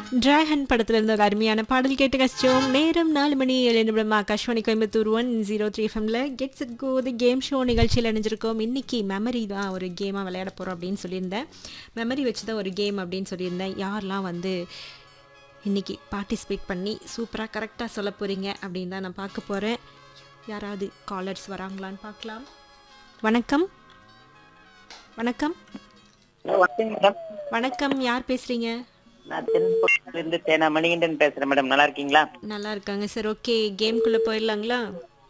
dragon படத்துல இருந்த ஒரு அருமையான பாடல் கேட்டு கஷ்டம் நேரம் நாலு மணி ஏழு நிமிடம் Akashvani Coimbatore one zero three எஃப்எம்ல gets it go the game show நிகழ்ச்சியில் இணைஞ்சிருக்கோம் இன்னைக்கு மெமரி தான் ஒரு கேமாக விளையாட போகிறோம் அப்படின்னு சொல்லியிருந்தேன் மெமரி வச்சு தான் ஒரு கேம் அப்படின்னு சொல்லியிருந்தேன் யாரெல்லாம் வந்து இன்னைக்கு பார்ட்டிசிபேட் பண்ணி சூப்பராக கரெக்டாக சொல்ல போகிறீங்க அப்படின்னு தான் நான் பார்க்க போகிறேன் யாராவது காலர்ஸ் வராங்களான்னு பார்க்கலாம் வணக்கம் வணக்கம் ஹலோ வணக்கம் மேடம் வணக்கம் யார் பேசுகிறீங்க நான் தென்புறத்துல இருந்து தேனா மணிகண்டன் பேசுறேன் மேடம் நல்லா இருக்கீங்களா நல்லா இருக்காங்க சார் ஓகே கேம்குள்ளே போயிடலாங்களா